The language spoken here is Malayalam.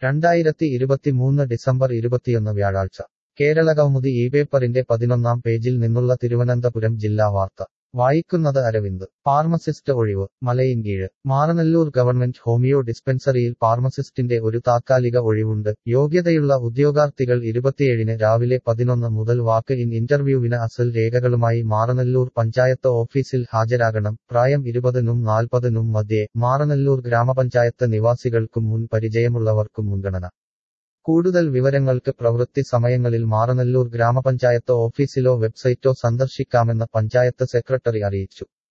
രണ്ടായിരത്തി ഇരുപത്തിമൂന്ന് ഡിസംബർ ഇരുപത്തിയൊന്ന് വ്യാഴാഴ്ച കേരളകൗമുദി ഈ പേപ്പറിന്റെ പതിനൊന്നാം പേജിൽ നിന്നുള്ള തിരുവനന്തപുരം ജില്ലാ വാർത്ത വായിക്കുന്നത് അരവിന്ദ് ഫാർമസിസ്റ്റ് ഒഴിവ് മലയിൻകീഴ് മാറനല്ലൂർ ഗവൺമെന്റ് ഹോമിയോ ഡിസ്പെൻസറിയിൽ ഫാർമസിസ്റ്റിന്റെ ഒരു താത്കാലിക ഒഴിവുണ്ട് യോഗ്യതയുള്ള ഉദ്യോഗാർത്ഥികൾ ഇരുപത്തിയേഴിന് രാവിലെ പതിനൊന്ന് മുതൽ വാക്ക് ഇൻ ഇന്റർവ്യൂവിന് അസൽ രേഖകളുമായി മാറനല്ലൂർ പഞ്ചായത്ത് ഓഫീസിൽ ഹാജരാകണം പ്രായം ഇരുപതിനും നാൽപ്പതിനും മധ്യേ മാറനല്ലൂർ ഗ്രാമപഞ്ചായത്ത് നിവാസികൾക്കും മുൻ പരിചയമുള്ളവർക്കും മുൻഗണന കൂടുതൽ വിവരങ്ങൾക്ക് പ്രവൃത്തി സമയങ്ങളിൽ മാറനല്ലൂർ ഗ്രാമപഞ്ചായത്ത് ഓഫീസിലോ വെബ്സൈറ്റോ സന്ദർശിക്കാമെന്ന് പഞ്ചായത്ത് സെക്രട്ടറി അറിയിച്ചു